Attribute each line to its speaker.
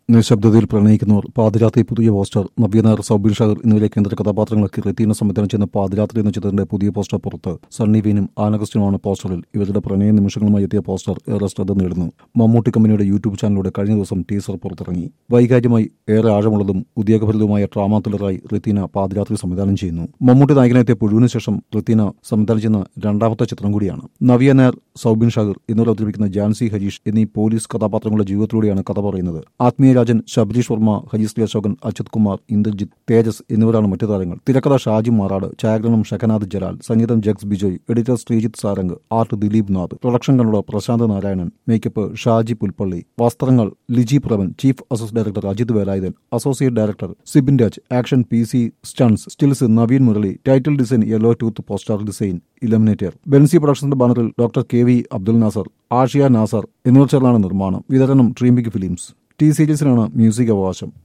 Speaker 1: നിശബ്ദതയിൽ പ്രണയിക്കുന്നവർ പാതിരാത്രി പുതിയ പോസ്റ്റർ നവ്യനായർ സൗബിൻ ഷാഹിർ എന്നിവരെ കേന്ദ്ര കഥാപാത്രങ്ങളാക്കി റെത്തീന സംവിധാനം ചെയ്യുന്ന പാതിരാത്രി എന്ന ചിത്രത്തിന്റെ പുതിയ പോസ്റ്റർ പുറത്ത് സണ്ണി വീനും ആനഗസ്റ്റിനുമാണ് പോസ്റ്ററിൽ ഇവരുടെ പ്രണയ നിമിഷങ്ങളുമായി എത്തിയ പോസ്റ്റർ ഏറെ ശ്രദ്ധ നേടുന്നു മമ്മൂട്ടി കമ്പനിയുടെ യൂട്യൂബ് ചാനലിലൂടെ കഴിഞ്ഞ ദിവസം ടീസർ പുറത്തിറങ്ങി വൈകാര്യമായി ഏറെ ആഴമുള്ളതും ഉദ്യോഗഭരിതവുമായ ട്രാമ ത്രില്ലറായി റെത്തീന പാതിരാത്രി സംവിധാനം ചെയ്യുന്നു മമ്മൂട്ടി നായകനെത്തിയ പുഴുവിന് ശേഷം റെത്തീന സംവിധാനം ചെയ്യുന്ന രണ്ടാമത്തെ ചിത്രം കൂടിയാണ് നവ്യ നായർ സൗബിൻ ഷാഹിർ എന്നിവർ അവതരിപ്പിക്കുന്ന ജാൻസി ഹരീഷ് എന്നീ പോലീസ് കഥാപാത്രങ്ങളുടെ ജീവിതത്തിലൂടെയാണ് കഥ പറയുന്നത് ആത്മീയ രാജൻ ശബരീഷ് വർമ്മ ഹരിശ്രീ അശോകൻ അച്യുത് കുമാർ ഇന്ദ്രജിത്ത് തേജസ് എന്നിവരാണ് മറ്റു താരങ്ങൾ തിരക്കഥ ഷാജി മാറാട് ഛായാഗ്രഹണം ഷെഖനാഥ് ജലാൽ സംഗീതം Jakes Bejoy editor Sreejith Sarang art Dileep Nath production കണ്ണുള്ള പ്രശാന്ത് നാരായണൻ മേക്കപ്പ് ഷാജി പുൽപ്പള്ളി വസ്ത്രങ്ങൾ Liji Pravan chief assistant director Ajith Velayudhan associate director Sibin Raj action P C stunts stills Naveen Murali title design yellow tooth poster design illuminator Benzy പ്രൊഡക്ഷൻസിന്റെ ബാനറിൽ doctor K V Abdul Nasar Ashiya Nasar എന്നിവർ ചേർന്നാണ് നിർമ്മാണം വിതരണം ട്രീംബിക് ഫിലിംസ് ടി സീരീസിനാണ് മ്യൂസിക് അവകാശം